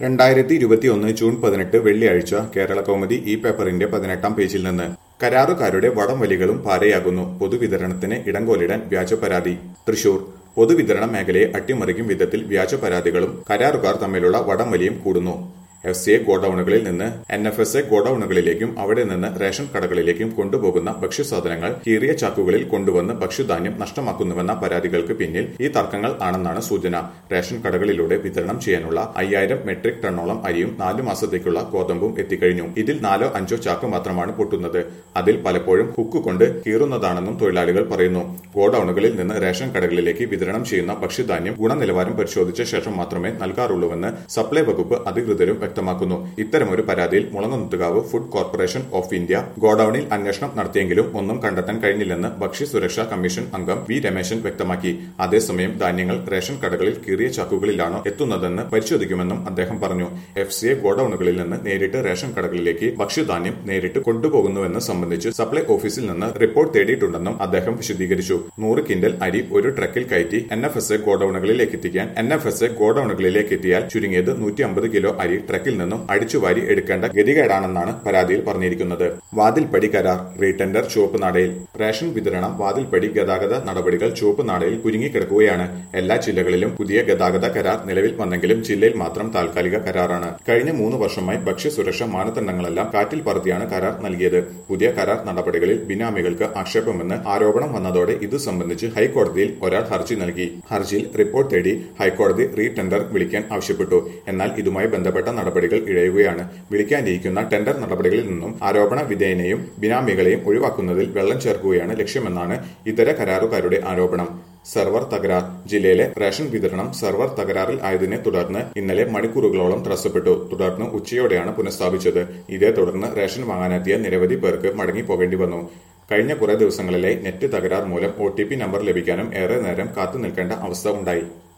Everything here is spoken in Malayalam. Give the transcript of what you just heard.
രണ്ടായിരത്തി ഇരുപത്തിയൊന്ന് ജൂൺ പതിനെട്ട് വെള്ളിയാഴ്ച കേരള കൗമുദി ഈ പേപ്പറിന്റെ പതിനെട്ടാം പേജിൽ നിന്ന് കരാറുകാരുടെ വടംവലികളും പാരയാകുന്നു പൊതുവിതരണത്തിന് ഇടംകൊലിടാൻ വ്യാജ പരാതി തൃശൂർ പൊതുവിതരണ മേഖലയെ അട്ടിമറിക്കും വിധത്തിൽ വ്യാജ പരാതികളും കരാറുകാർ തമ്മിലുള്ള വടംവലിയും കൂടുന്നു എഫ് സി എ ഗോഡൌണുകളിൽ നിന്ന് എൻ എഫ് എസ് എ ഗോഡൌണുകളിലേക്കും അവിടെ നിന്ന് റേഷൻ കടകളിലേക്കും കൊണ്ടുപോകുന്ന ഭക്ഷ്യസാധനങ്ങൾ കീറിയ ചാക്കുകളിൽ കൊണ്ടുവന്ന് ഭക്ഷ്യധാന്യം നഷ്ടമാക്കുന്നുവെന്ന പരാതികൾക്ക് പിന്നിൽ ഈ തർക്കങ്ങൾ ആണെന്നാണ് സൂചന റേഷൻ കടകളിലൂടെ വിതരണം ചെയ്യാനുള്ള അയ്യായിരം മെട്രിക് ടണ്ണോളം അരിയും നാലു മാസത്തേക്കുള്ള ഗോതമ്പും എത്തിക്കഴിഞ്ഞു ഇതിൽ നാലോ അഞ്ചോ ചാക്ക് മാത്രമാണ് പൊട്ടുന്നത് അതിൽ പലപ്പോഴും ഹുക്ക് കൊണ്ട് കീറുന്നതാണെന്നും തൊഴിലാളികൾ പറയുന്നു ഗോഡൌണുകളിൽ നിന്ന് റേഷൻ കടകളിലേക്ക് വിതരണം ചെയ്യുന്ന ഭക്ഷ്യധാന്യം ഗുണനിലവാരം പരിശോധിച്ച ശേഷം മാത്രമേ നൽകാറുള്ളൂവെന്ന് സപ്ലൈ വകുപ്പ് അധികൃതരും വ്യക്തമാക്കുന്നു ഇത്തരമൊരു പരാതിയിൽ Mulangunnathukavu food corporation of India ഗോഡൌണിൽ അന്വേഷണം നടത്തിയെങ്കിലും ഒന്നും കണ്ടെത്താൻ കഴിഞ്ഞില്ലെന്ന് ഭക്ഷ്യ സുരക്ഷാ കമ്മീഷൻ അംഗം വി രമേശൻ വ്യക്തമാക്കി അതേസമയം ധാന്യങ്ങൾ റേഷൻ കടകളിൽ കീറിയ ചാക്കുകളിലാണോ എത്തുന്നതെന്ന് പരിശോധിക്കുമെന്നും അദ്ദേഹം പറഞ്ഞു എഫ് സി എ ഗോഡൌണുകളിൽ നിന്ന് നേരിട്ട് റേഷൻ കടകളിലേക്ക് ഭക്ഷ്യധാന്യം നേരിട്ട് കൊണ്ടുപോകുന്നുവെന്ന് സംബന്ധിച്ച് സപ്ലൈ ഓഫീസിൽ നിന്ന് റിപ്പോർട്ട് തേടിയിട്ടുണ്ടെന്നും അദ്ദേഹം വിശദീകരിച്ചു നൂറ് കിൻഡൽ അരി ഒരു ട്രക്കിൽ കയറ്റി എൻ എഫ് എസ് എ ഗോഡൌണുകളിലേക്ക് എത്തിക്കാൻ എൻ എഫ് എസ് എ ഗോഡൌണുകളിലേക്ക് എത്തിയാൽ ചുരുങ്ങിയത് നൂറ്റി അമ്പത് കിലോ അരി ട്രക്കിൽ നിന്നും അടിച്ചുവാരി എടുക്കേണ്ട ഗതികേടാണെന്നാണ് പരാതിയിൽ പറഞ്ഞിരിക്കുന്നത് വാതിൽപ്പടി കരാർ റീടെൻഡർ ചുവപ്പ് നാടയിൽ റേഷൻ വിതരണം വാതിൽപ്പടി ഗതാഗത നടപടികൾ ചുവപ്പ് നാടയിൽ കുരുങ്ങിക്കിടക്കുകയാണ് എല്ലാ ജില്ലകളിലും പുതിയ ഗതാഗത കരാർ നിലവിൽ വന്നെങ്കിലും ജില്ലയിൽ മാത്രം താൽക്കാലിക കരാറാണ് കഴിഞ്ഞ മൂന്ന് വർഷമായി ഭക്ഷ്യസുരക്ഷാ മാനദണ്ഡങ്ങളെല്ലാം കാറ്റിൽ പറത്തിയാണ് കരാർ നൽകിയത് പുതിയ കരാർ നടപടികളിൽ ബിനാമികൾക്ക് ആക്ഷേപമെന്ന് ആരോപണം വന്നതോടെ ഇത് സംബന്ധിച്ച് ഹൈക്കോടതിയിൽ ഒരാൾ ഹർജി നൽകി ഹർജിയിൽ റിപ്പോർട്ട് തേടി ഹൈക്കോടതി റീടെൻഡർ വിളിക്കാൻ ആവശ്യപ്പെട്ടു എന്നാൽ ഇതുമായി ബന്ധപ്പെട്ട നടപടികൾ ഇഴയുകയാണ് വിളിക്കാനിരിക്കുന്ന ടെൻഡർ നടപടികളിൽ നിന്നും ആരോപണ വിധേയനെയും ബിനാമികളെയും ഒഴിവാക്കുന്നതിൽ വെള്ളം ചേർക്കുകയാണ് ലക്ഷ്യമെന്നാണ് ഇതര കരാറുകാരുടെ ആരോപണം സെർവർ തകരാർ ജില്ലയിലെ റേഷൻ വിതരണം സെർവർ തകരാറിൽ ആയതിനെ തുടർന്ന് ഇന്നലെ മണിക്കൂറുകളോളം തടസ്സപ്പെട്ടു തുടർന്ന് ഉച്ചയോടെയാണ് പുനഃസ്ഥാപിച്ചത് ഇതേ തുടർന്ന് റേഷൻ വാങ്ങാനെത്തിയ നിരവധി പേർക്ക് മടങ്ങിപ്പോകേണ്ടി വന്നു കഴിഞ്ഞ കുറെ ദിവസങ്ങളിലെ നെറ്റ് തകരാർ മൂലം ഒ നമ്പർ ലഭിക്കാനും ഏറെ നേരം കാത്തു നിൽക്കേണ്ട അവസ്ഥ ഉണ്ടായി